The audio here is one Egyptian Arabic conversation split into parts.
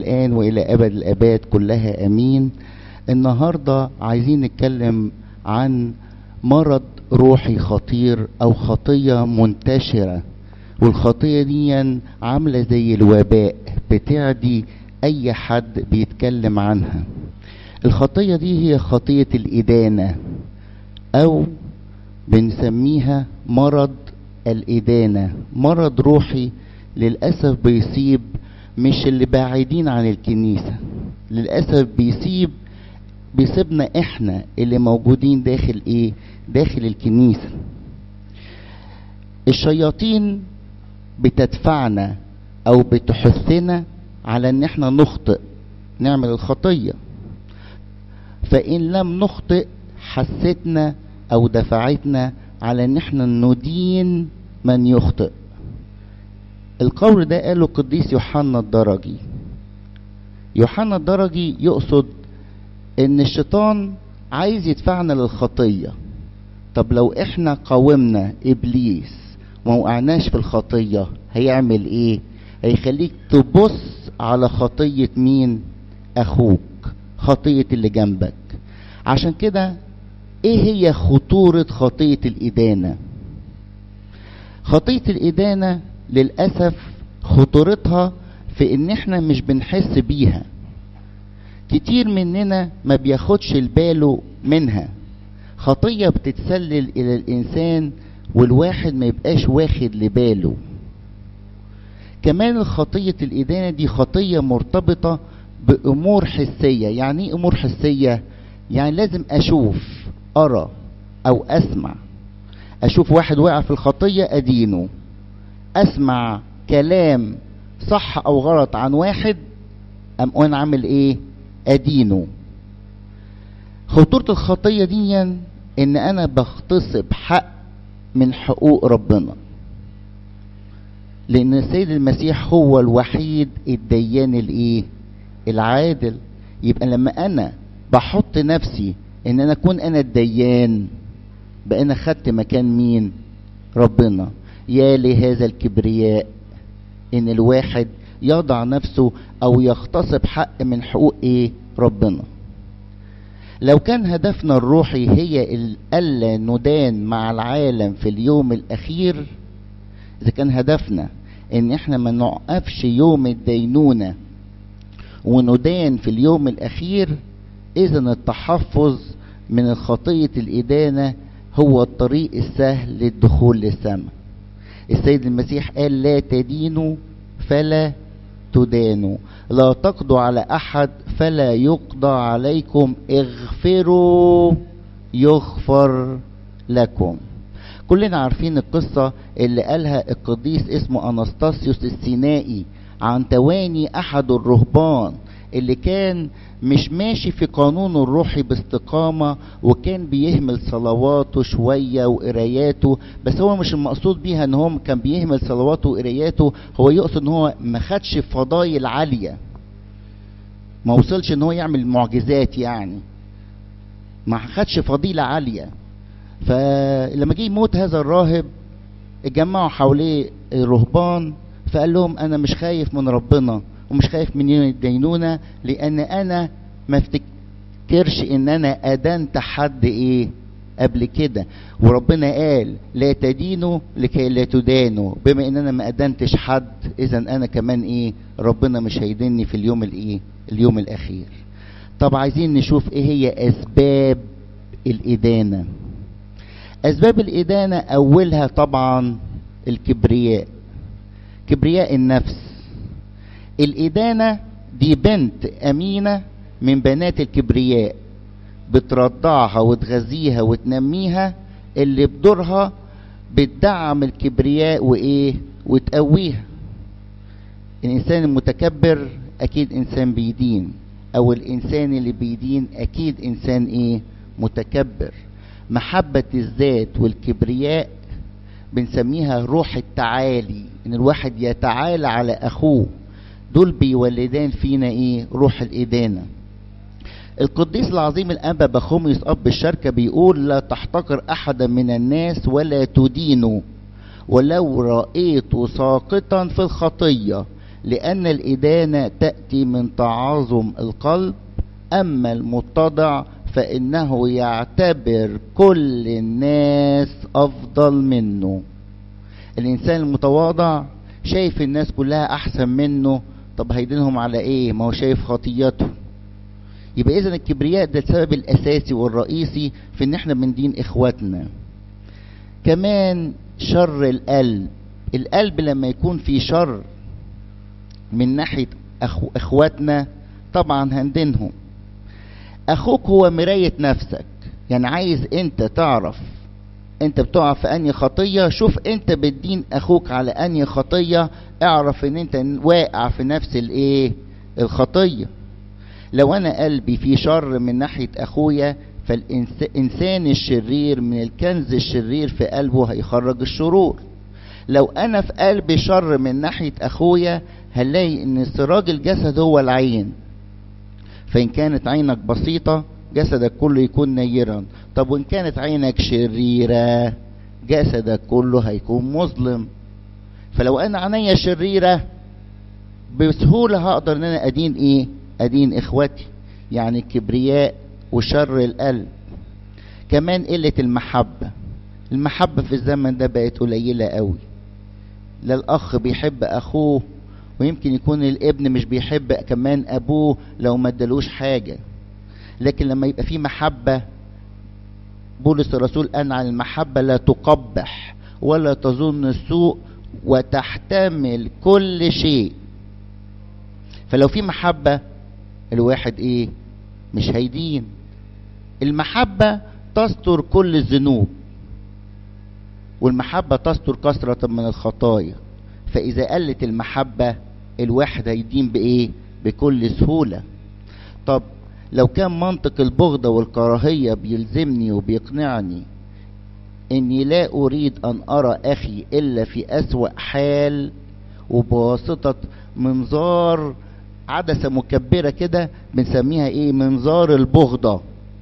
الآن وإلى أبد الآباد كلها أمين النهاردة عايزين نتكلم عن مرض روحي خطير أو خطية منتشرة والخطية دي عاملة زي الوباء بتعدي أي حد بيتكلم عنها الخطية دي هي خطية الإدانة أو بنسميها مرض الإدانة مرض روحي للأسف بيصيب مش اللي بعيدين عن الكنيسة للأسف بيصيب بيصيبنا احنا اللي موجودين داخل ايه داخل الكنيسة الشياطين بتدفعنا او بتحثنا على ان احنا نخطئ نعمل الخطية فان لم نخطئ حستنا او دفعتنا على ان احنا ندين من يخطئ القول ده قاله القديس يوحنا الدرجي يوحنا الدرجي يقصد ان الشيطان عايز يدفعنا للخطيه طب لو احنا قاومنا ابليس وما وقعناش في الخطيه هيعمل ايه هيخليك تبص على خطيه مين اخوك خطيه اللي جنبك عشان كده ايه هي خطوره خطيه الادانه خطيه الادانه للاسف خطورتها في ان احنا مش بنحس بيها كتير مننا ما بياخدش الباله منها خطية بتتسلل إلى الإنسان والواحد ما يبقاش واخد لباله كمان الخطية الإدانة دي خطية مرتبطة بأمور حسية يعني إيه أمور حسية يعني لازم أشوف أرى أو أسمع أشوف واحد وقع في الخطية أدينه أسمع كلام صح أو غلط عن واحد أم أنا عامل إيه ادينه خطورة الخطية دي ان انا بغتصب حق من حقوق ربنا لان السيد المسيح هو الوحيد الديان الايه العادل يبقى لما انا بحط نفسي ان انا اكون انا الديان بقى انا خدت مكان مين ربنا يا لهذا الكبرياء ان الواحد يضع نفسه او يغتصب حق من حقوق ايه ربنا لو كان هدفنا الروحي هي الا ندان مع العالم في اليوم الاخير اذا كان هدفنا ان احنا ما نوقفش يوم الدينونة وندان في اليوم الاخير اذا التحفظ من الخطية الادانة هو الطريق السهل للدخول للسماء السيد المسيح قال لا تدينوا فلا تدانوا لا تقضوا على احد فلا يقضى عليكم اغفروا يغفر لكم كلنا عارفين القصة اللي قالها القديس اسمه أنستاسيوس السينائي عن تواني أحد الرهبان اللي كان مش ماشي في قانونه الروحي باستقامة وكان بيهمل صلواته شوية وقراياته بس هو مش المقصود بيها ان هو كان بيهمل صلواته وقراياته هو يقصد ان هو ما خدش فضايل عالية ما وصلش ان هو يعمل معجزات يعني ما خدش فضيلة عالية فلما جه يموت هذا الراهب اتجمعوا حواليه الرهبان فقال لهم انا مش خايف من ربنا ومش خايف من يوم الدينونة لأن أنا ما افتكرش إن أنا أدنت حد إيه قبل كده وربنا قال لا تدينوا لكي لا تدانوا بما ان انا ما ادنتش حد اذا انا كمان ايه ربنا مش هيدني في اليوم الايه اليوم الاخير طب عايزين نشوف ايه هي اسباب الادانه اسباب الادانه اولها طبعا الكبرياء كبرياء النفس الإدانة دي بنت أمينة من بنات الكبرياء بترضعها وتغذيها وتنميها اللي بدورها بتدعم الكبرياء وإيه وتقويها الإنسان المتكبر أكيد إنسان بيدين أو الإنسان اللي بيدين أكيد إنسان إيه متكبر محبة الذات والكبرياء بنسميها روح التعالي إن الواحد يتعالى على أخوه دول بيولدان فينا ايه روح الادانه القديس العظيم الانبا بخوميوس اب الشركه بيقول لا تحتقر احدا من الناس ولا تدينه ولو رايت ساقطا في الخطيه لأن الإدانة تأتي من تعاظم القلب أما المتضع فإنه يعتبر كل الناس أفضل منه الإنسان المتواضع شايف الناس كلها أحسن منه طب هيدينهم على إيه ما هو شايف خطيته يبقى إذا الكبرياء ده السبب الأساسي والرئيسي في إن إحنا بندين إخواتنا كمان شر القلب القلب لما يكون فيه شر من ناحية أخو إخواتنا طبعا هندينهم أخوك هو مراية نفسك يعني عايز أنت تعرف أنت بتقع في أنهي خطية شوف أنت بتدين أخوك على أنهي خطية اعرف أن أنت واقع في نفس الإيه الخطية لو أنا قلبي في شر من ناحية أخويا فالإنسان الشرير من الكنز الشرير في قلبه هيخرج الشرور لو أنا في قلبي شر من ناحية أخويا هنلاقي ان سراج الجسد هو العين فان كانت عينك بسيطة جسدك كله يكون نيرا طب وان كانت عينك شريرة جسدك كله هيكون مظلم فلو انا عينيا شريرة بسهولة هقدر ان انا ادين ايه ادين اخواتي يعني الكبرياء وشر القلب كمان قلة المحبة المحبة في الزمن ده بقت قليلة قوي لا الاخ بيحب اخوه ويمكن يكون الابن مش بيحب كمان ابوه لو ما ادالوش حاجه لكن لما يبقى في محبه بولس الرسول قال عن المحبه لا تقبح ولا تظن السوء وتحتمل كل شيء فلو في محبه الواحد ايه مش هيدين المحبه تستر كل الذنوب والمحبه تستر كثره من الخطايا فإذا قلت المحبة الواحد هيدين بإيه؟ بكل سهولة. طب لو كان منطق البغضة والكراهية بيلزمني وبيقنعني إني لا أريد أن أرى أخي إلا في أسوأ حال وبواسطة منظار عدسة مكبرة كده بنسميها إيه؟ منظار البغضة.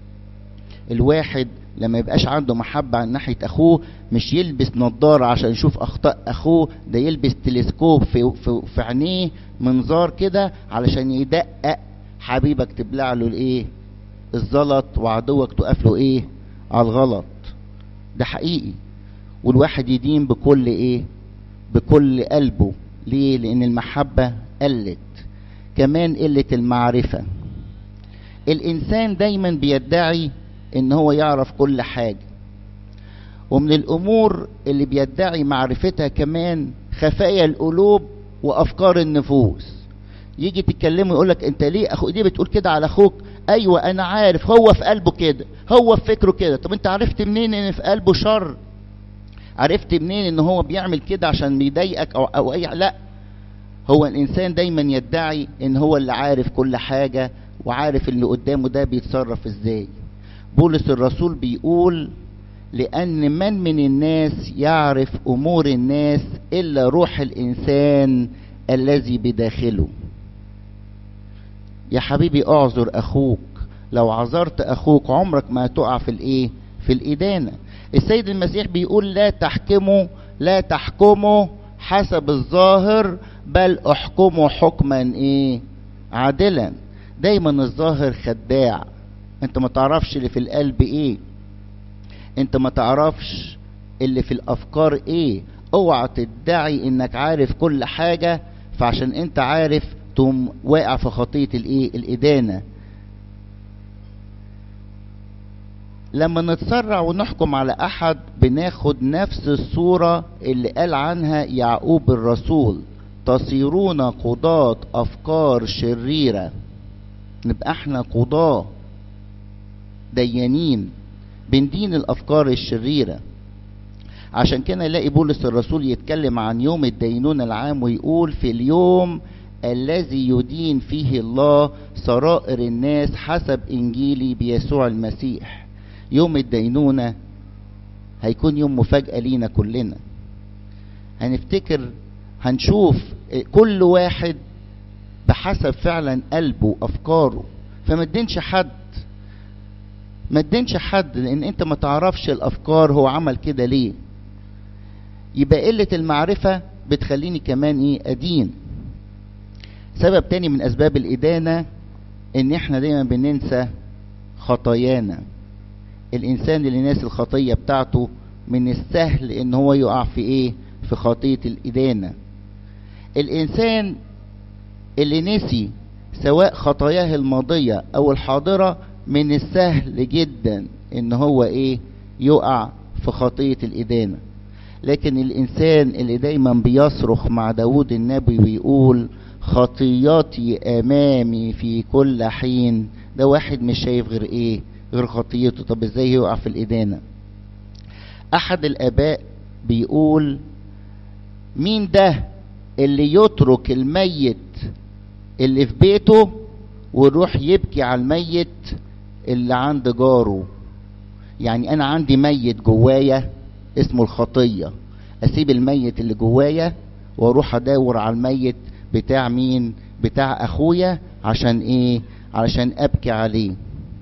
الواحد لما يبقاش عنده محبة عن ناحية أخوه مش يلبس نظارة عشان يشوف أخطاء أخوه ده يلبس تلسكوب في, في, في عينيه منظار كده علشان يدقق حبيبك تبلع له الإيه الزلط وعدوك تقف له إيه على الغلط ده حقيقي والواحد يدين بكل إيه بكل قلبه ليه لأن المحبة قلت كمان قلة المعرفة الإنسان دايما بيدعي ان هو يعرف كل حاجة ومن الامور اللي بيدعي معرفتها كمان خفايا القلوب وافكار النفوس يجي تتكلمه يقولك انت ليه اخو دي بتقول كده على اخوك ايوه انا عارف هو في قلبه كده هو في فكره كده طب انت عرفت منين ان في قلبه شر عرفت منين ان هو بيعمل كده عشان بيضايقك او, أو اي لا هو الانسان دايما يدعي ان هو اللي عارف كل حاجة وعارف اللي قدامه ده بيتصرف ازاي بولس الرسول بيقول لأن من من الناس يعرف أمور الناس إلا روح الإنسان الذي بداخله يا حبيبي اعذر أخوك لو عذرت أخوك عمرك ما هتقع في الإيه في الإدانة السيد المسيح بيقول لا تحكموا لا تحكموا حسب الظاهر بل احكموا حكما ايه عادلا دايما الظاهر خداع انت ما تعرفش اللي في القلب ايه انت ما تعرفش اللي في الافكار ايه اوعى تدعي انك عارف كل حاجة فعشان انت عارف تقوم واقع في خطية الايه الادانة لما نتسرع ونحكم على احد بناخد نفس الصورة اللي قال عنها يعقوب الرسول تصيرون قضاة افكار شريرة نبقى احنا قضاه ديانين بندين الافكار الشريره عشان كده نلاقي بولس الرسول يتكلم عن يوم الدينون العام ويقول في اليوم الذي يدين فيه الله سرائر الناس حسب انجيلي بيسوع المسيح يوم الدينونه هيكون يوم مفاجاه لينا كلنا هنفتكر هنشوف كل واحد بحسب فعلا قلبه وافكاره فما تدينش حد ما تدينش حد لان انت ما تعرفش الافكار هو عمل كده ليه يبقى قلة المعرفة بتخليني كمان ايه ادين سبب تاني من اسباب الادانة ان احنا دايما بننسى خطايانا الانسان اللي ناسي الخطية بتاعته من السهل ان هو يقع في ايه في خطية الادانة الانسان اللي نسي سواء خطاياه الماضية او الحاضرة من السهل جدا ان هو ايه يقع في خطية الادانة لكن الانسان اللي دايما بيصرخ مع داود النبي ويقول خطياتي امامي في كل حين ده واحد مش شايف غير ايه غير خطيته طب ازاي يقع في الادانة احد الاباء بيقول مين ده اللي يترك الميت اللي في بيته ويروح يبكي على الميت اللي عند جاره يعني انا عندي ميت جوايا اسمه الخطية اسيب الميت اللي جوايا واروح ادور على الميت بتاع مين بتاع اخويا عشان ايه علشان ابكي عليه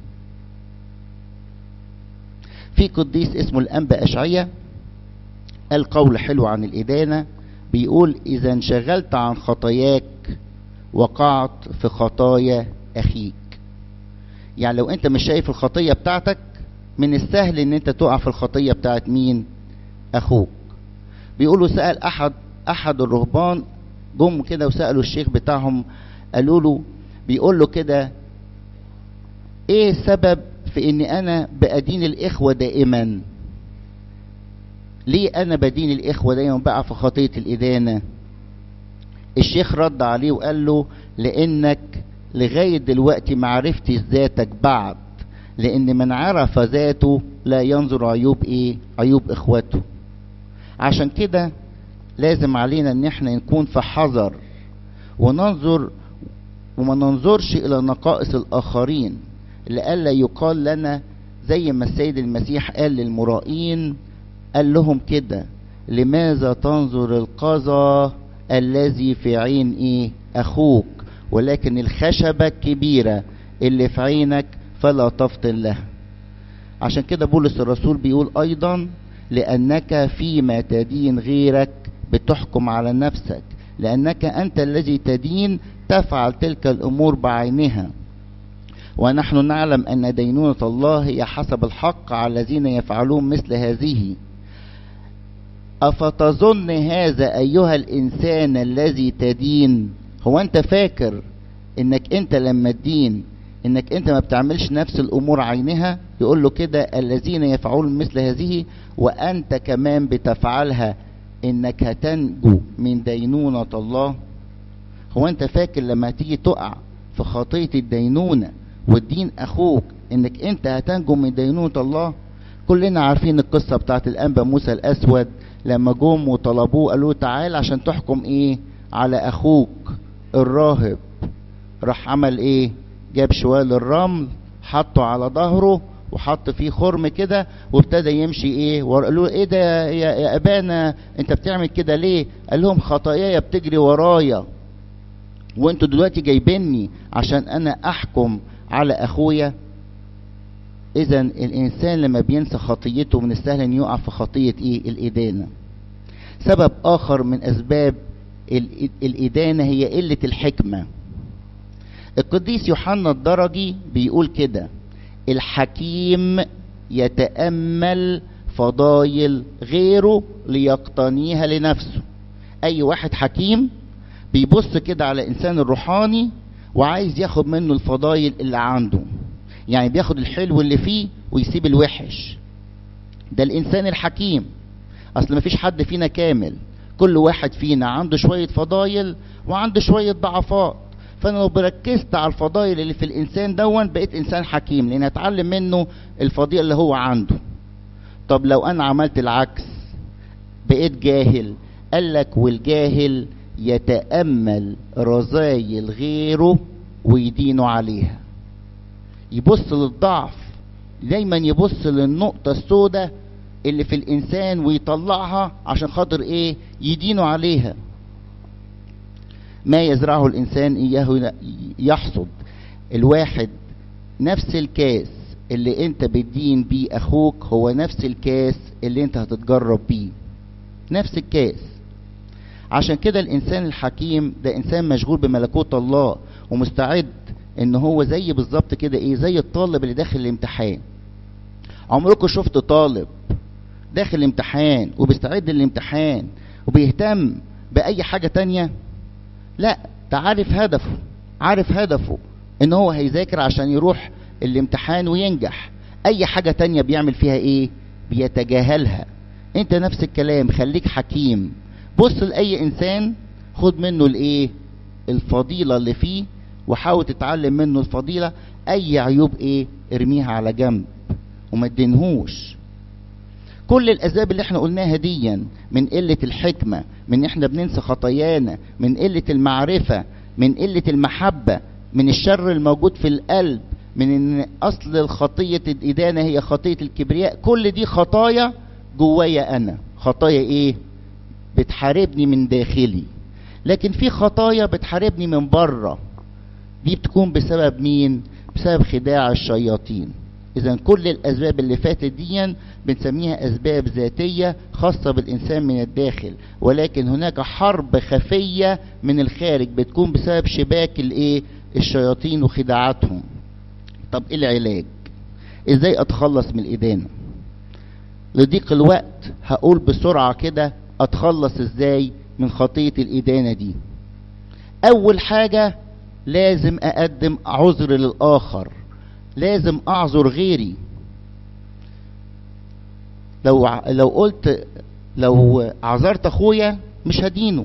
في قديس اسمه الانبا اشعية قال قول حلو عن الادانة بيقول اذا انشغلت عن خطاياك وقعت في خطايا اخيك يعني لو انت مش شايف الخطية بتاعتك من السهل ان انت تقع في الخطية بتاعت مين اخوك بيقولوا سأل احد احد الرهبان جم كده وسألوا الشيخ بتاعهم قالوا له بيقول له كده ايه السبب في اني انا بأدين الاخوة دائما ليه انا بدين الاخوة دايما بقع في خطية الادانة الشيخ رد عليه وقال له لانك لغاية دلوقتي معرفتش ذاتك بعد لان من عرف ذاته لا ينظر عيوب ايه عيوب اخوته عشان كده لازم علينا ان احنا نكون في حذر وننظر وما ننظرش الى نقائص الاخرين لئلا يقال لنا زي ما السيد المسيح قال للمرائين قال لهم كده لماذا تنظر القذى الذي في عين ايه اخوك ولكن الخشبة الكبيرة اللي في عينك فلا تفطن لها عشان كده بولس الرسول بيقول ايضا لانك فيما تدين غيرك بتحكم على نفسك لانك انت الذي تدين تفعل تلك الامور بعينها ونحن نعلم ان دينونة الله هي حسب الحق على الذين يفعلون مثل هذه افتظن هذا ايها الانسان الذي تدين هو انت فاكر انك انت لما تدين انك انت ما بتعملش نفس الامور عينها يقول له كده الذين يفعلون مثل هذه وانت كمان بتفعلها انك هتنجو من دينونة الله هو انت فاكر لما تيجي تقع في خطية الدينونة والدين اخوك انك انت هتنجو من دينونة الله كلنا عارفين القصة بتاعت الانبا موسى الاسود لما جم وطلبوه قالوا تعال عشان تحكم ايه على اخوك الراهب راح عمل ايه جاب شوال الرمل حطه على ظهره وحط فيه خرم كده وابتدى يمشي ايه وقالوا له ايه ده يا, يا ابانا انت بتعمل كده ليه قال لهم خطاياي بتجري ورايا وانتوا دلوقتي جايبيني عشان انا احكم على اخويا اذا الانسان لما بينسى خطيته من السهل ان يقع في خطيه ايه الادانه سبب اخر من اسباب الادانه هي قله الحكمه القديس يوحنا الدرجي بيقول كده الحكيم يتامل فضايل غيره ليقتنيها لنفسه اي واحد حكيم بيبص كده على الانسان الروحاني وعايز ياخد منه الفضايل اللي عنده يعني بياخد الحلو اللي فيه ويسيب الوحش ده الانسان الحكيم اصل مفيش حد فينا كامل كل واحد فينا عنده شوية فضايل وعنده شوية ضعفات فانا لو بركزت على الفضايل اللي في الانسان دون بقيت انسان حكيم لان اتعلم منه الفضيلة اللي هو عنده طب لو انا عملت العكس بقيت جاهل قالك والجاهل يتأمل رذايل غيره ويدينه عليها يبص للضعف دايما يبص للنقطة السوداء اللي في الإنسان ويطلعها عشان خاطر إيه يدينه عليها ما يزرعه الإنسان إياه يحصد الواحد نفس الكاس اللي انت بتدين بيه اخوك هو نفس الكاس اللي انت هتتجرب بيه نفس الكاس عشان كده الانسان الحكيم ده انسان مشغول بملكوت الله ومستعد ان هو زي بالظبط كده ايه زي الطالب اللي داخل الامتحان عمركم شفت طالب داخل الامتحان وبيستعد للامتحان وبيهتم بأي حاجة تانية لا ده عارف هدفه عارف هدفه ان هو هيذاكر عشان يروح الامتحان وينجح اي حاجة تانية بيعمل فيها ايه بيتجاهلها انت نفس الكلام خليك حكيم بص لأي انسان خد منه الايه الفضيلة اللي فيه وحاول تتعلم منه الفضيلة اي عيوب ايه ارميها على جنب وما تدينهوش كل الاسباب اللي احنا قلناها ديا من قله الحكمه من احنا بننسى خطايانا من قله المعرفه من قله المحبه من الشر الموجود في القلب من ان اصل الخطيه الادانه هي خطيه الكبرياء كل دي خطايا جوايا انا خطايا ايه بتحاربني من داخلي لكن في خطايا بتحاربني من بره دي بتكون بسبب مين بسبب خداع الشياطين اذا كل الاسباب اللي فاتت دي بنسميها اسباب ذاتيه خاصه بالانسان من الداخل ولكن هناك حرب خفيه من الخارج بتكون بسبب شباك الايه الشياطين وخداعاتهم طب ايه العلاج ازاي اتخلص من الادانه لضيق الوقت هقول بسرعه كده اتخلص ازاي من خطيه الادانه دي اول حاجه لازم اقدم عذر للاخر لازم اعذر غيري لو لو قلت لو عذرت اخويا مش هدينه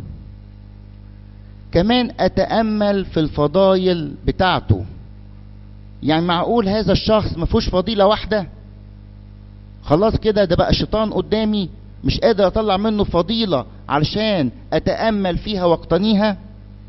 كمان اتامل في الفضايل بتاعته يعني معقول هذا الشخص ما فيهوش فضيله واحده خلاص كده ده بقى شيطان قدامي مش قادر اطلع منه فضيله علشان اتامل فيها واقتنيها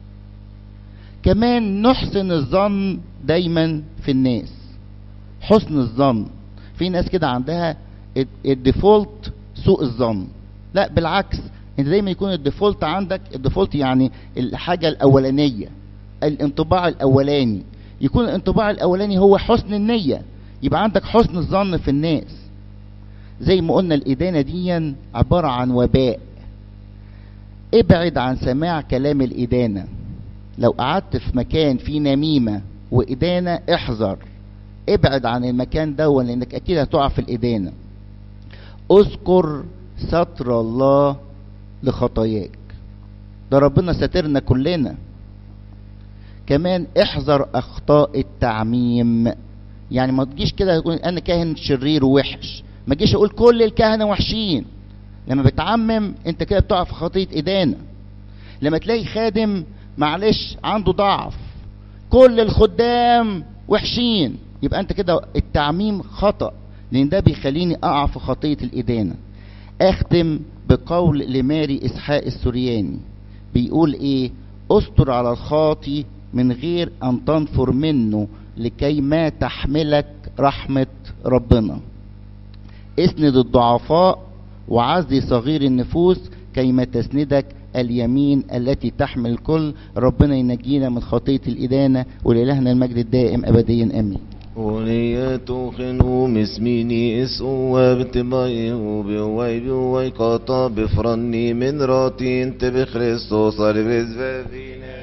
كمان نحسن الظن دايما في الناس حسن الظن في ناس كده عندها الديفولت سوء الظن لا بالعكس انت دايما يكون الديفولت عندك الديفولت يعني الحاجة الأولانية الانطباع الأولاني يكون الانطباع الأولاني هو حسن النية يبقى عندك حسن الظن في الناس زي ما قلنا الإدانة دي عبارة عن وباء ابعد عن سماع كلام الإدانة لو قعدت في مكان فيه نميمة وإدانة احذر ابعد عن المكان ده لأنك أكيد هتقع في الإدانة اذكر ستر الله لخطاياك ده ربنا ساترنا كلنا كمان احذر اخطاء التعميم يعني ما تجيش كده تقول انا كاهن شرير ووحش ما تجيش اقول كل الكهنه وحشين لما بتعمم انت كده بتقع في خطيه ادانه لما تلاقي خادم معلش عنده ضعف كل الخدام وحشين يبقى انت كده التعميم خطأ لان ده بيخليني اقع في خطية الادانة اختم بقول لماري اسحاق السورياني بيقول ايه استر على الخاطي من غير ان تنفر منه لكي ما تحملك رحمة ربنا اسند الضعفاء وعزي صغير النفوس كيما تسندك اليمين التي تحمل الكل ربنا ينجينا من خطية الإدانة ولإلهنا المجد الدائم أبديا أمين وليتو خنو مسميني اسقو وبتباي وبيواي بيواي قطا بفرني من راتي انت بخريستوس البز فينا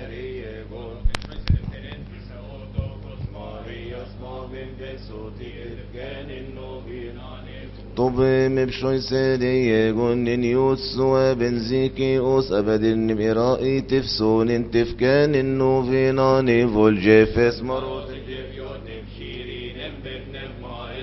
طب بشوي سيدي جنن يوسوا بنزيكي اوس ابد برائي تفسون تفكان النوفيناني فولجي فيس مروت